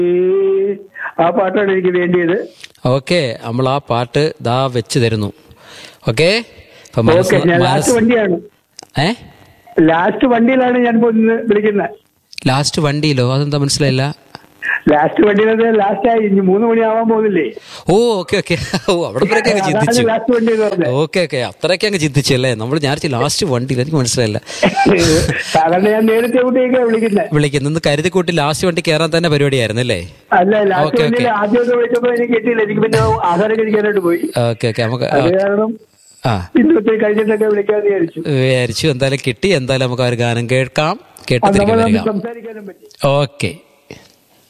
ആ പാട്ടാണ് എനിക്ക് വേണ്ടിയത് ഓക്കെ നമ്മൾ ആ പാട്ട് ദാ വെച്ച് തരുന്നു ഓക്കെ അപ്പൊ ഓക്കെ മനസ്സ് ഞാൻ ലാസ്റ്റ് മനസ്സ് വണ്ടിയാണ് ഏ ലാസ്റ്റ് വണ്ടിയിലാണ് ഞാൻ ഇപ്പോൾ ഇന്ന് വിളിക്കുന്നത് ലാസ്റ്റ് വണ്ടിയിലോ അതെന്താ മനസ്സിലായില്ല ലാസ്റ്റ് വണ്ടിയിലത് ലാസ്റ്റ് ആയി ഇനി മൂന്ന് മണിയാവാൻ പോകുന്നില്ലേ ഓ ഓക്കെ ഓക്കെ ഓ അവിടെ വരെയൊക്കെ അങ്ങ് അതാണ് ചിന്തിച്ചു ലാസ്റ്റ് വണ്ടി എന്ന് പറഞ്ഞത് ഓക്കെ ഓക്കെ അത്രയൊക്കെ അങ്ങ് ചിന്തിച്ചു അല്ലേ നമ്മൾ ഞാൻ ലാസ്റ്റ് വണ്ടിയിൽ എനിക്ക് മനസ്സിലായില്ല സാധാരണ ഞാൻ നേരത്തെ കൂട്ടിയൊക്കെ വിളിക്കുന്നത് വിളിക്കുന്നു ഇന്ന് കരുതിക്കൂട്ടി ലാസ്റ്റ് വണ്ടി കയറാൻ തന്നെ പരിപാടിയായിരുന്നു അല്ലേ അല്ല ലാസ്റ്റ് ഓക്കെ, വണ്ടിയിൽ ഓക്കെ. ആദ്യമൊക്കെ വിളിച്ചപ്പോ എനിക്ക് കിട്ടിയില്ല എനിക്ക് പിന്നെ ആഹാരം കഴിക്കാനായിട്ട് പോയി ഓക്കെ ഓക്കെ നമുക്ക് അത് കാരണം ആ ഇന്നത്തെ കഴിഞ്ഞിട്ടൊക്കെ വിളിക്കാന്ന് വിചാരിച്ചു വിചാരിച്ചു എന്തായാലും കിട്ടി എന്തായാലും നമുക്ക് ആ ഒരു ഗാനം കേൾക്കാം അത് കേട്ട് തിരികെ നമ്മൾ വരിക സംസാരിക്കാനും പറ്റി ഓക്കെ